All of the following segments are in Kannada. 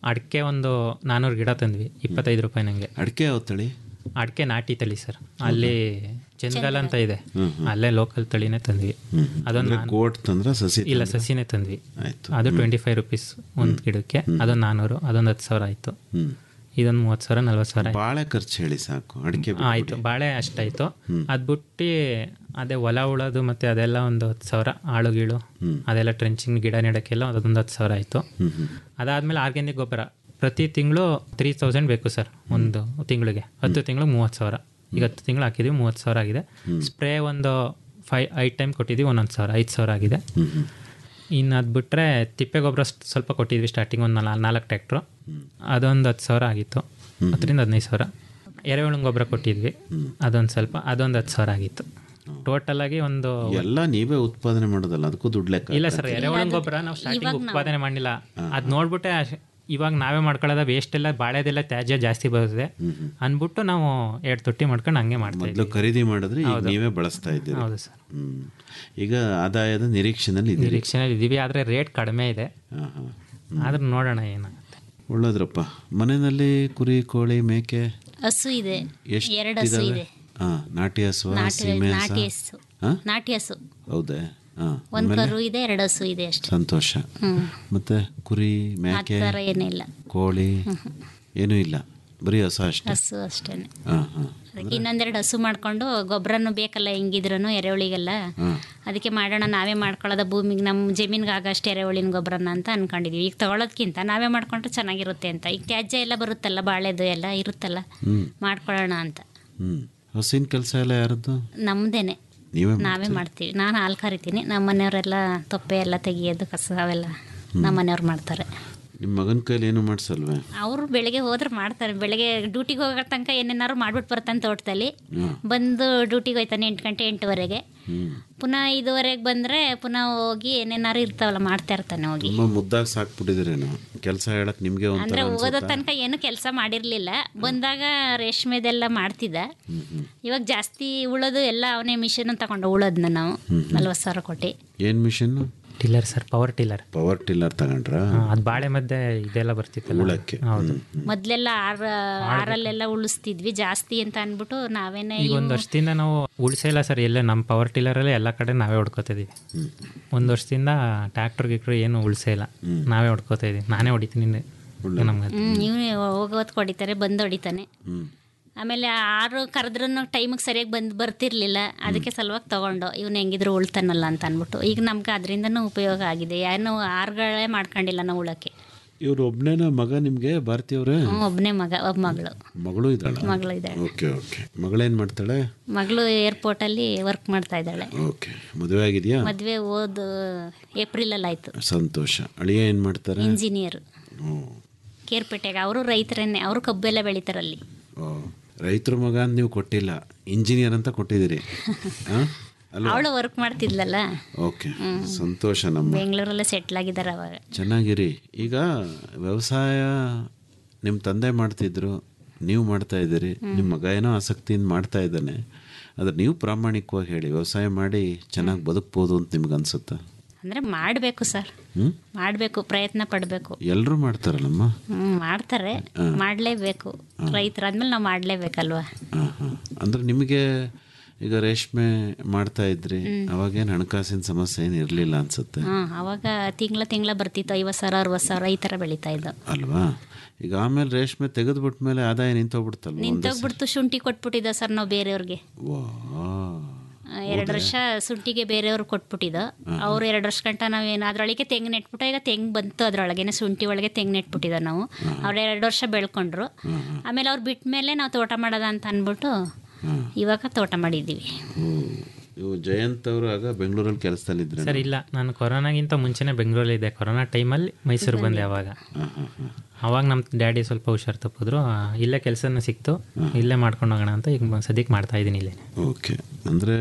ಅಡಿಕೆ ಒಂದು ನಾನ್ನೂರು ಗಿಡ ತಂದ್ವಿ ಇಪ್ಪತ್ತೈದು ರೂಪಾಯಿ ನಂಗೆ ಅಡಿಕೆ ಯಾವ ತಳಿ ಅಡಿಕೆ ನಾಟಿ ತಳಿ ಸರ್ ಅಲ್ಲಿ ಚಂದಗಾಲ ಅಂತ ಇದೆ ಅಲ್ಲೇ ಲೋಕಲ್ ತಳಿನೇ ತಂದ್ವಿ ಅದೊಂದು ನಾನ್- ಕೋಟ್ ತಂದ್ರ ಸಸಿ ಇಲ್ಲ ತಂದ್ರಾ? ಸಸಿನೇ ತಂದ್ವಿ ಆಯ್ತು ಅದು ಟ್ವೆಂಟಿ ಫೈವ್ ರುಪೀಸ್ ಒಂದು ಗಿಡಕ್ಕೆ ಅದೊಂದು ನಾನ್ನೂರು ಅದೊಂದು ಹತ್ತು ಸಾವಿರ ಆಯಿತು ಹ್ಮ್ ಇದೊಂದು ಮೂವತ್ತು ಸಾವಿರ ನಲ್ವತ್ತು ಸಾವಿರ ಆಯ್ತು. ಬಾಳೆ ಖರ್ಚು ಹೇಳಿ ಸಾಕು ಅಡಿಕೆ ಆ, ಆಯ್ತು ಬಾಳೆ ಅಷ್ಟಾಯ್ತು ಅದು ಬಿಟ್ಟು ಅದೇ ಹೊಲ ಉಳೋದು ಮತ್ತೆ ಅದೆಲ್ಲ ಒಂದು ಹತ್ತು ಸಾವಿರ ಆಳು ಗೀಳು ಅದೆಲ್ಲ ಟ್ರೆಂಚಿಂಗ್ ಗಿಡ ನೆಡೋಕ್ಕೆಲ್ಲ ಅದೊಂದು ಹತ್ತು ಸಾವಿರ ಆಯಿತು ಅದಾದಮೇಲೆ ಆರ್ಗ್ಯಾನಿಕ್ ಗೊಬ್ಬರ ಪ್ರತಿ ತಿಂಗಳು ತ್ರೀ ತೌಸಂಡ್ ಬೇಕು ಸರ್ ಒಂದು ತಿಂಗಳಿಗೆ ಹತ್ತು ತಿಂಗಳು ಮೂವತ್ತು ಸಾವಿರ ಈಗ ಹತ್ತು ತಿಂಗಳು ಹಾಕಿದ್ದೀವಿ ಮೂವತ್ತು ಸಾವಿರ ಆಗಿದೆ ಸ್ಪ್ರೇ ಒಂದು ಫೈ ಐದು ಟೈಮ್ ಕೊಟ್ಟಿದ್ದೀವಿ ಒಂದೊಂದು ಸಾವಿರ ಐದು ಸಾವಿರ ಆಗಿದೆ ಇನ್ನು ಅದು ಬಿಟ್ಟರೆ ತಿಪ್ಪೆ ಗೊಬ್ಬರ ಸ್ವಲ್ಪ ಕೊಟ್ಟಿದ್ವಿ ಸ್ಟಾರ್ಟಿಂಗ್ ಒಂದು ನಾಲ್ ನಾಲ್ಕು ಟ್ಯಾಕ್ಟ್ರು ಅದೊಂದು ಹತ್ತು ಸಾವಿರ ಆಗಿತ್ತು ಹತ್ತರಿಂದ ಹದಿನೈದು ಸಾವಿರ ಎರೆಹುಳು ಗೊಬ್ಬರ ಕೊಟ್ಟಿದ್ವಿ ಅದೊಂದು ಸ್ವಲ್ಪ ಅದೊಂದು ಹತ್ತು ಸಾವಿರ ಆಗಿತ್ತು ಟೋಟಲ್ ಆಗಿ ಒಂದು ಎಲ್ಲ ನೀವೇ ಉತ್ಪಾದನೆ ಮಾಡೋದಲ್ಲ ಅದಕ್ಕೂ ದುಡ್ಡು ಲೆಕ್ಕ ಇಲ್ಲ ಸರ್ ಎರೆಹುಳು ಗೊಬ್ಬರ ನಾವು ಸ್ಟಾರ್ಟಿಂಗ್ ಉತ್ಪಾದನೆ ಮಾಡಿಲ್ಲ ಅದು ನೋಡ್ಬಿಟ್ಟೆ ಅಶ್- ಇವಾಗ ನಾವೇ ಮಾಡ್ಕೊಳ್ಳೋದ ವೇಸ್ಟ್ ಎಲ್ಲ ಬಾಳೆದೆಲ್ಲ ತ್ಯಾಜ್ಯ ಜಾಸ್ತಿ ಬರುತ್ತೆ ಅಂದ್ಬಿಟ್ಟು ನಾವು ಎರಡು ತೊಟ್ಟಿ ಮಾಡ್ಕೊಂಡು ಹಂಗೆ ಮಾಡ್ತಾ ಮೊದಲು ಖರೀದಿ ಮಾಡಿದ್ರೆ ಈಗ ನೀವೇ ಬಳಸ್ತಾ ಇದ್ದೀರಿ ಹೌದು ಸರ್ ಹ್ಮ್ ಈಗ ಆದಾಯದ ನಿರೀಕ್ಷೆನಲ್ಲಿ ಇದ್ದೀರಿ ನಿರೀಕ್ಷೆನಲ್ಲಿ ಇದೀವಿ ಆದರೆ ರೇಟ್ ಕಡಿಮೆ ಇದೆ ಹಾ ಹಾ ಆದ್ರೆ ನೋಡೋಣ ಏನಾಗುತ್ತೆ ಒಳ್ಳೇದ್ರಪ್ಪ ಮನೆಯಲ್ಲಿ ಕುರಿ ಕೋಳಿ ಮೇಕೆ ಹಸು ಇದೆ ಎಷ್ಟು ಎರಡು ಹಸು ಇದಾವೆ? ಇದೆ ಹಾ ನಾಟಿ ಹಸು ನಾಟಿ ಸೀಮೆ ನಾಟಿ ಹಸ ಹಸು ಹಾ ನಾಟಿ ಹಸು ಹೌದೇ ಹಾ ಒಂದ್ ಆಮೇಲೆ ಕರು ಇದೆ ಎರಡು ಹಸು ಇದೆ ಅಷ್ಟೇ ಸಂತೋಷ ಹ್ಮ್ ಮತ್ತೆ ಕುರಿ ಆ ಮೇಕೆ ಥರ ಏನಿಲ್ಲ ಕೋಳಿ ಏನೂ ಇಲ್ಲ ಬರೀ ಹಸ ಅಷ್ಟೇ ಹಸು ಅಷ್ಟೇನೆ ಹಾ ಹಾ ಅದಕ್ಕೆ ಇನ್ನೊಂದೆರಡು ಹಸು ಮಾಡ್ಕೊಂಡು ಗೊಬ್ಬರನು ಬೇಕಲ್ಲ ಹೆಂಗಿದ್ರೂ ಎರೆಹುಳಿಗೆಲ್ಲ ಅದಕ್ಕೆ ಮಾಡೋಣ ನಾವೇ ಮಾಡ್ಕೊಳ್ಳೋದ ಭೂಮಿಗೆ ನಮ್ಮ ಜಮೀನ್ಗೆ ಆಗಷ್ಟು ಎರೆಹುಳಿನ ಗೊಬ್ಬರನ ಅಂತ ಅನ್ಕೊಂಡಿದೀವಿ ಈಗ ತಗೊಳ್ಳೋದ್ಕಿಂತ ನಾವೇ ಮಾಡ್ಕೊಂಡ್ರೆ ಚೆನ್ನಾಗಿರುತ್ತೆ ಅಂತ ಈಗ ತ್ಯಾಜ್ಯ ಎಲ್ಲ ಬರುತ್ತಲ್ಲ ಬಾಳೆದು ಎಲ್ಲ ಇರುತ್ತಲ್ಲ ಹ್ಮ್ ಮಾಡ್ಕೊಳ್ಳೋಣ ಅಂತ ಹ್ಮ್ ಹಸಿನ ಕೆಲಸ ಎಲ್ಲ ಯಾರದ್ದು ನಮ್ಮದೇನೆ ನೀವೇ ನಾವೇ ಮಾಡ್ತೀವಿ ನಾನು ಹಾಲು ಕರಿತೀನಿ ನಮ್ಮ ಮನೆಯವರೆಲ್ಲ ತೊಪ್ಪೆ ಎಲ್ಲ ತೆಗಿಯೋದು ಕಸ ಅವೆಲ್ಲ ನಮ್ಮ ಮನೆಯವ್ರು ಮಾಡ್ತಾರೆ ನಿಮ್ಮ ಮಗನ ಕೈಲಿ ಏನು ಮಾಡಿಸಲ್ವೇ ಅವರು ಬೆಳಗ್ಗೆ ಹೋದ್ರೆ ಮಾಡ್ತಾರೆ ಬೆಳಗ್ಗೆ ಡ್ಯೂಟಿಗೆ ಹೋಗೋ ತನಕ ಏನೇನಾದ್ರು ಮಾಡ್ಬಿಟ್ಟು ಬರ್ತಾನೆ ತೋಟದಲ್ಲಿ ಹ್ಮ್. ಬಂದು ಡ್ಯೂಟಿಗೆ ಹೋಯ್ತಾನೆ ಎಂಟು ಗಂಟೆ ಎಂಟುವರೆಗೆ ಹ್ಮ್ ಪುನಃ ಐದುವರೆಗೆ ಬಂದರೆ ಪುನಃ ಹೋಗಿ ಏನೇನಾರು ಇರ್ತಾವಲ್ಲ ಮಾಡ್ತಾ ಇರ್ತಾನೆ ಹೋಗಿ ತುಂಬಾ ಮುದ್ದಾಗಿ ಸಾಕ್ಬಿಟ್ಟಿದ್ದೀರೇನು ಕೆಲಸ ಹೇಳಕ್ ನಿಮ್ಗೆ ಒಂಥರ ಅಂದರೆ ಓದೋ ಅನ್ಸುತ್ತಾ? ತನಕ ಏನು ಕೆಲಸ ಮಾಡಿರಲಿಲ್ಲ ಬಂದಾಗ ರೇಷ್ಮೆದೆಲ್ಲ ಮಾಡ್ತಿದ್ದ ಇವಾಗ ಜಾಸ್ತಿ ಉಳೋದು ಎಲ್ಲ ಅವನೇ ಮಿಷನ್ ತಗೊಂಡು ಉಳೋದನ್ನ ನಾವು ನಲ್ವತ್ತು ಸಾವಿರ ಕೊಟ್ಟು ಏನ್ machine tiller sir power tiller power tiller ತಗೊಂಡ್ರ ಅದು ಬಾಳೆ ಮಧ್ಯೆ ಇದೆಲ್ಲ ಬರ್ತಿತ್ತಲ್ಲ ಉಳಕ್ಕೆ ಹೌದು ಮೊದಲೆಲ್ಲ ಆರ ಆರಲ್ಲೆಲ್ಲ ಉಳಿಸ್ತಿದ್ವಿ ಜಾಸ್ತಿ ಅಂತ ಅಂದ್ಬಿಟ್ಟು ನಾವೇನೆ ಈಗ ಒಂದು ವರ್ಷದಿಂದ ನಾವು ಉಳಿಸೇ ಇಲ್ಲ ಸರ್ ಎಲ್ಲೇ ನಮ್ಮ ಪವರ್ ಟಿಲ್ಲರಲ್ಲೇ ಎಲ್ಲ ಕಡೆ ನಾವೇ ಹೊಡ್ಕೋತಿದ್ದೀವಿ ಒಂದು ವರ್ಷದಿಂದ ಟ್ಯಾಕ್ಟರ್ ಗಿಕ್ಟ್ರ್ ಏನು ಉಳಿಸೇ ಇಲ್ಲ ನಾವೇ ಹೊಡ್ಕೋತಾ ಇದೀವಿ ನಾನೇ ಹೊಡಿತೀನಿ ನಮ್ಗೆ ಹ್ಮ್ ಇವನೇ ಹೋಗೋತ್ ಹೊಡಿತಾರೆ ಬಂದು ಹೊಡಿತಾನೆ ಆಮೇಲೆ ಆರು ಕರೆದ್ರೂ ಟೈಮಿಗೆ ಸರಿಯಾಗಿ ಬಂದು ಬರ್ತಿರ್ಲಿಲ್ಲ ಅದಕ್ಕೆ ಸಲುವಾಗಿ ತಗೊಂಡು ಇವನು ಹೆಂಗಿದ್ರು ಉಳ್ತಾನಲ್ಲ ಅಂತ ಅಂದ್ಬಿಟ್ಟು ಈಗ ನಮ್ಗೆ ಅದರಿಂದನೂ ಉಪಯೋಗ ಆಗಿದೆ ಏನು ಆರುಗಳೇ ಮಾಡ್ಕೊಂಡಿಲ್ಲ ನಾವು ಉಳಕ್ಕೆ ಇವ್ರು ಒಬ್ನೇನ ಮಗ ನಿಮ್ಗೆ ಭಾರತೀಯವ್ರೆ ಹ್ಞೂ ಒಬ್ಬನೇ ಮಗ ಒಬ್ಬ ಮಗಳು ಮಗಳು ಇದ್ದಾಳ ಮಗಳು ಇದ್ದಾಳೆ ಓಕೆ ಓಕೆ ಮಗಳೇನ್ ಮಾಡ್ತಾಳೆ ಮಗಳು ಏರ್ಪೋರ್ಟಲ್ಲಿ ವರ್ಕ್ ಮಾಡ್ತಾ ಇದ್ದಾಳೆ ಓಕೆ ಮದುವೆ ಆಗಿದ್ಯಾ ಮದುವೆ ಓದು ಏಪ್ರಿಲಲ್ಲಿ ಆಯಿತು ಸಂತೋಷ ಅಳಿಯ ಏನ್ ಮಾಡ್ತಾರೆ ಇಂಜಿನಿಯರ್ ಓ ಕೇರ್ಪೇಟೆಗೆ ಅವರು ರೈತರನ್ನೇ ಅವರು ಕಬ್ಬೆಲ್ಲ ಬೆಳಿತಾರಲ್ಲಿ ಓ ರೈತರ ಮಗ ಅಂತ ನೀವು ಕೊಟ್ಟಿಲ್ಲ ಇಂಜಿನಿಯರ್ ಅಂತ ಕೊಟ್ಟಿದ್ದೀರಿ ಹಾ? ಅಲ್ವಾ ಅವಳು ವರ್ಕ್ ಮಾಡ್ತಿದ್ಲಲ್ಲ ಓಕೆ ಸಂತೋಷ ನಮ್ಮ ಬೆಂಗಳೂರಲ್ಲೇ ಸೆಟ್ಲ್ ಆಗಿದ್ದಾರೆ ಅವಾಗ ಚೆನ್ನಾಗಿರಿ ಈಗ ವ್ಯವಸಾಯ ನಿಮ್ಮ ತಂದೆ ಮಾಡ್ತಿದ್ರು ನೀವು ಮಾಡ್ತಾ ಇದ್ದೀರಿ ನಿಮ್ಮ ಮಗ ಏನೋ ಆಸಕ್ತಿಯಿಂದ ಮಾಡ್ತಾ ಇದ್ದಾನೆ ಆದ್ರೆ ನೀವು ಪ್ರಾಮಾಣಿಕವಾಗಿ ಹೇಳಿ ವ್ಯವಸಾಯ ಮಾಡಿ ಚೆನ್ನಾಗಿ ಬದುಕ್ಬೋದು ಅಂತ ನಿಮ್ಗೆ ಅನ್ಸುತ್ತಾ ಅಂದರೆ ಮಾಡಬೇಕು ಸರ್ ಹ್ಞೂ ಮಾಡಬೇಕು ಪ್ರಯತ್ನ ಪಡಬೇಕು ಎಲ್ಲರೂ ಮಾಡ್ತಾರಲ್ಲಮ್ಮ ಹ್ಞೂ ಮಾಡ್ತಾರೆ ಮಾಡಲೇಬೇಕು ರೈತರಾದ್ಮೇಲೆ ನಾವು ಮಾಡಲೇಬೇಕಲ್ವಾ ಹಾಂ ಹಾಂ ಅಂದರೆ ನಿಮಗೆ ಈಗ ರೇಷ್ಮೆ ಮಾಡ್ತಾ ಇದ್ರಿ ಅವಾಗೇನು ಹಣಕಾಸಿನ ಸಮಸ್ಯೆ ಏನು ಇರಲಿಲ್ಲ ಅನ್ಸುತ್ತೆ ಹಾಂ ಅವಾಗ ತಿಂಗಳ ತಿಂಗಳ ಬರ್ತಿತ್ತು ಐವತ್ತು ಸಾವಿರ ಅರವತ್ತು ಸಾವಿರ ಈ ಥರ ಬೆಳೀತಾ ಇದ್ದು ಅಲ್ವಾ ಈಗ ಆಮೇಲೆ ರೇಷ್ಮೆ ತೆಗೆದ್ಬಿಟ್ಮೇಲೆ ಆದಾಯ ನಿಂತೋಗ್ಬಿಡ್ತಲ್ವ ಒಂದೇ ನಿಂತೋಗ್ಬಿಡ್ತು ಶುಂಠಿ ಕೊಟ್ಬಿಟ್ಟಿದ್ದ ಸರ್ ನಾವು ಬೇರೆಯವ್ರಿಗೆ ವಾ ಎರಡು ವರ್ಷ ಶುಂಠಿಗೆ ಬೇರೆಯವ್ರು ಕೊಟ್ಬಿಟ್ಟಿದ್ದು ಅವ್ರು ಎರಡು ವರ್ಷ ಗಂಟ ನಾವೇನು ಅದ್ರೊಳಗೆ ತೆಂಗು ನೆಟ್ಬಿಟ್ಟು ಈಗ ತೆಂಗು ಬಂತು ಅದ್ರೊಳಗೇನೆ ಶುಂಠಿ ಒಳಗೆ ತೆಂಗು ನೆಟ್ಬಿಟ್ಟಿದ್ದ ನಾವು ಅವ್ರು ಎರಡು ವರ್ಷ ಬೆಳ್ಕೊಂಡ್ರು ಆಮೇಲೆ ಅವ್ರು ಬಿಟ್ಟ ಮೇಲೆ ನಾವು ತೋಟ ಮಾಡೋದ ಅಂತ ಅಂದ್ಬಿಟ್ಟು ಇವಾಗ ತೋಟ ಮಾಡಿದ್ದೀವಿ ಹ್ಮ್. ಇವು ಜಯಂತ್ ಅವರು ಆಗ ಬೆಂಗಳೂರಲ್ಲಿ ಕೆಲಸದಲ್ಲಿದ್ರೆ ಸರ್ ಇಲ್ಲ ನಾನು ಕೊರೋನಾಗಿಂತ ಮುಂಚೆನೇ ಬೆಂಗಳೂರಲ್ಲಿ ಇದ್ದೆ ಕೊರೋನಾ ಟೈಮಲ್ಲಿ ಮೈಸೂರು ಬಂದೆ ಅವಾಗ ಅವಾಗ ನಮ್ಮ ಡ್ಯಾಡಿ ಸ್ವಲ್ಪ ಹುಷಾರು ತಪ್ಪಿದ್ರು ಆ, ಇಲ್ಲೇ ಕೆಲಸನ ಸಿಕ್ತು ಇಲ್ಲೇ ಮಾಡ್ಕೊಂಡು ಹೋಗೋಣ ಅಂತ ಈಗ ಮ- ಸದ್ಯಕ್ಕೆ ಮಾಡ್ತಾ ಇದ್ದೀನಿ ಇಲ್ಲೇ ಓಕೆ ಅಂದರೆ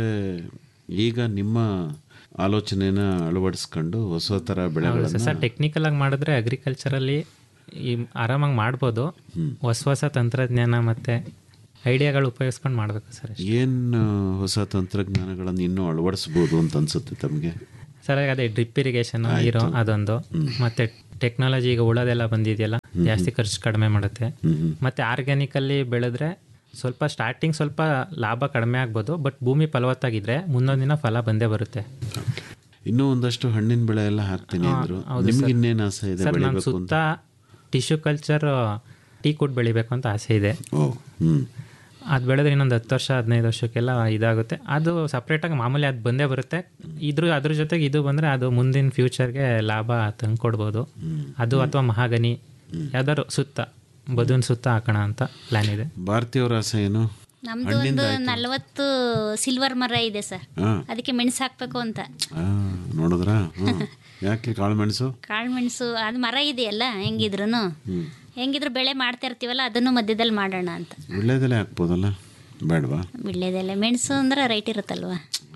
ಈಗ ನಿಮ್ಮ ಆಲೋಚನೆನ ಅಳವಡಿಸ್ಕೊಂಡು ಹೊಸ ಥರ ಬೆಳೆಗಳನ್ನು ಸರ್ ಟೆಕ್ನಿಕಲ್ ಆಗಿ ಮಾಡಿದ್ರೆ ಅಗ್ರಿಕಲ್ಚರಲ್ಲಿ ಈ ಆರಾಮಾಗಿ ಮಾಡ್ಬೋದು ಹೊಸ ಹೊಸ ತಂತ್ರಜ್ಞಾನ ಮತ್ತು ಐಡಿಯಾಗಳು ಉಪಯೋಗಿಸ್ಕೊಂಡು ಮಾಡಬೇಕು ಸರ್ ಅಷ್ಟೇ. ಏನು ಹೊಸ ತಂತ್ರಜ್ಞಾನಗಳನ್ನು ಇನ್ನೂ ಅಳವಡಿಸ್ಬೋದು ಅಂತ ಅನ್ಸುತ್ತೆ ತಮಗೆ ಸರ್ ಅದೇ ಡ್ರಿಪ್ ಇರಿಗೇಷನ್ ಇರೋ ಅದೊಂದು ಮತ್ತು ಟೆಕ್ನಾಲಜಿ ಈಗ ಉಳೋದೆಲ್ಲ ಬಂದಿದೆಯಲ್ಲ ಜಾಸ್ತಿ ಖರ್ಚು ಕಡಿಮೆ ಮಾಡುತ್ತೆ ಮತ್ತು ಆರ್ಗ್ಯಾನಿಕಲ್ಲಿ ಬೆಳೆದ್ರೆ ಸ್ವಲ್ಪ ಸ್ಟಾರ್ಟಿಂಗ್ ಸ್ವಲ್ಪ ಲಾಭ ಕಡಿಮೆ ಆಗ್ಬೋದು ಬಟ್ ಭೂಮಿ ಫಲವತ್ತಾಗಿದ್ರೆ ಮುಂದೊಂದು ದಿನ ಫಲ ಬಂದೇ ಬರುತ್ತೆ ಇನ್ನೂ ಒಂದಷ್ಟು ಹಣ್ಣಿನ ಬೆಳೆ ಎಲ್ಲ ಹಾಕ್ತೀನಿ ಅಂದ್ರು ನಿಮ್ಗೆ ಇನ್ನೇನು ಆಸೆ ಇದೆ ಸರ್ ನಾನು ಬೆಳಿಬೇಕು ಅಂತ ಸುತ್ತ ಟಿಶ್ಯೂ ಕಲ್ಚರ್ ಟೀ ಕುಡ್ ಬೆಳಿಬೇಕು ಅಂತ ಆಸೆ ಇದೆ ಓ ಹ್ಮ್ ಅದು ಬೆಳೆದ್ರೆ ಇನ್ನೊಂದು ಹತ್ತು ವರ್ಷ ಹದಿನೈದು ವರ್ಷಕ್ಕೆಲ್ಲ ಇದಾಗುತ್ತೆ ಅದು ಸಪ್ರೇಟಾಗಿ ಮಾಮೂಲಿ ಅದು ಬಂದೇ ಬರುತ್ತೆ ಇದ್ರ ಅದ್ರ ಜೊತೆಗೆ ಇದು ಬಂದರೆ ಅದು ಮುಂದಿನ ಫ್ಯೂಚರ್ಗೆ ಲಾಭ ತಂದ್ಕೊಡ್ಬೋದು ಅದು ಅಥವಾ ಮಹಾಗನಿ ಯಾವ್ದಾದ್ರು ಸುತ್ತ ಬದುನ್ ಸುತ್ತ ಹಾಕೋಣ ಅಂತ ಪ್ಲ್ಯಾನ್ ಇದೆ ಭಾರತೀಯವ್ರ ಆಸೆ ಏನು ನಮ್ದು ಒಂದು ನಲ್ವತ್ತು ಸಿಲ್ವರ್ ಮರ ಇದೆ ಸರ್ ಹಾ ಅದಕ್ಕೆ ಮೆಣಸು ಹಾಕ್ಬೇಕು ಅಂತ ಆ, ನೋಡಿದ್ರಾ ಹ್ಮ್. ಯಾಕೆ ಕಾಳು ಮೆಣಸು ಕಾಳು ಮೆಣಸು ಅದು ಮರ ಇದೆಯಲ್ಲ ಹೆಂಗಿದ್ರು ಹೆಂಗಿದ್ರು ಬೆಳೆ ಮಾಡ್ತಾ ಇರ್ತೀವಲ್ಲ ಅದನ್ನು ಮಧ್ಯದಲ್ಲಿ ಮಾಡೋಣ ಅಂತ ಒಳ್ಳೇದಲ್ಲೇ ಹಾಕ್ಬೋದಲ್ಲ ಬೇಡವಾ ಬಿಳ್ಳೆದೆಲೆ ಮೆಣಸು ಅಂದ್ರೆ ರೈಟ್ ಇರುತ್ತಲ್ವಾ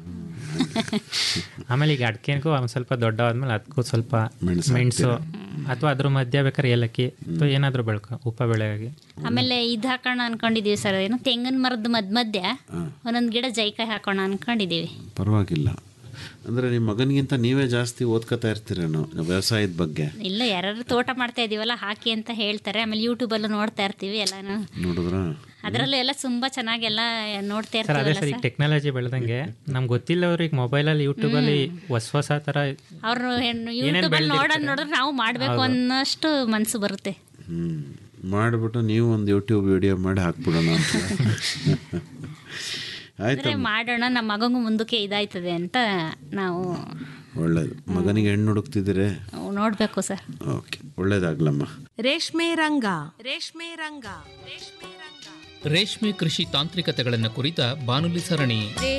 ಆಮೇಲೆ ಈಗ ಅಡಿಕೆಗೂ ಒಂದು ಸ್ವಲ್ಪ ದೊಡ್ಡವಾದ್ಮೇಲೆ ಅದಕ್ಕೂ ಸ್ವಲ್ಪ ಮೆಣಸು ಮೆಣಸು ಅಥವಾ ಅದ್ರ ಮಧ್ಯ ಬೇಕಾದ್ರೆ ಏಲಕ್ಕಿ ಅಥವಾ ಏನಾದರೂ ಬೆಳ್ಕೊ ಉಪ ಬೆಳೆಯಾಗಿ ಆಮೇಲೆ ಇದು ಹಾಕೋಣ ಅನ್ಕೊಂಡಿದೀವಿ ಸರ್ ಏನು ತೆಂಗಿನ ಮರದ ಮಧ್ಯ ಮಧ್ಯ ಒಂದೊಂದು ಗಿಡ ಜೈಕಾಯಿ ಹಾಕೋಣ ಅನ್ಕೊಂಡಿದೀವಿ ಪರವಾಗಿಲ್ಲ ಅಂದ್ರೆ ನಿಮ್ಮ ಮಗನಿಗಿಂತ ನೀವೇ ಜಾಸ್ತಿ ಓದ್ಕೋತಾ ಇರ್ತೀರೇನೋ ವ್ಯವಸಾಯದ ಬಗ್ಗೆ ಇಲ್ಲ ಯಾರು ತೋಟ ಮಾಡ್ತಾ ಇದೀವಲ್ಲ ಹಾಕಿ ಅಂತ ಹೇಳ್ತಾರೆ ಆಮೇಲೆ ಯೂಟ್ಯೂಬಲ್ಲೂ ನೋಡ್ತಾ ಇರ್ತೀವಿ ಎಲ್ಲಾನು ನೋಡಿದ್ರಾ ಅದರಲ್ಲೂ ಎಲ್ಲ ತುಂಬಾ ಚೆನ್ನಾಗೆಲ್ಲ ನೋಡ್ತಾ ಸರ್ ಅದೇ ಇರ್ತೀವಲ್ಲ ಸರ್ ಈಗ ಟೆಕ್ನಾಲಜಿ ಬೆಳೆದಂಗೆ ನಮ್ಗೆ ಗೊತ್ತಿಲ್ಲವ್ರಿಗೆ ಮೊಬೈಲಲ್ಲಿ ಯೂಟ್ಯೂಬಲ್ಲಿ ಹೊಸ ಹೊಸ ಥರ ಅವ್ರು ಯೂಟ್ಯೂಬಲ್ಲಿ ನೋಡೋದು ನೋಡಿದ್ರೆ ನಾವು ಮಾಡಬೇಕು ಅನ್ನೋಷ್ಟು ಮನಸ್ಸು ಬರುತ್ತೆ ಹ್ಮ್ ಮಾಡಿಬಿಟ್ಟು ನೀವು ಒಂದು ಯೂಟ್ಯೂಬ್ ವಿಡಿಯೋ ಮಾಡಿ ಹಾಕ್ಬಿಡೋಣ ಅಂತ ಆಯ್ತು ಅಂದ್ರೆ ಮಾಡೋಣ ನಮ್ಮ ಮಗಂಗೂ ಮುಂದಕ್ಕೆ ಇದಾಯ್ತದೆ ಅಂತ ನಾವು ಒಳ್ಳೇದು ಮಗನಿಗೆ ಹೆಣ್ಣು ಹುಡುಕ್ತಿದ್ದೀರಿ ನೋಡಬೇಕು ಸರ್ ಓಕೆ ಒಳ್ಳೇದಾಗ್ಲಮ್ಮ ರೇಷ್ಮೆ ರಂಗ ರೇಷ್ಮೆ ರಂಗ ರೇಷ್ಮೆ ರಂಗ ರೇಷ್ಮೆ ಕೃಷಿ ತಾಂತ್ರಿಕತೆಗಳನ್ನು ಕುರಿತ ಬಾನುಲಿ ಸರಣಿ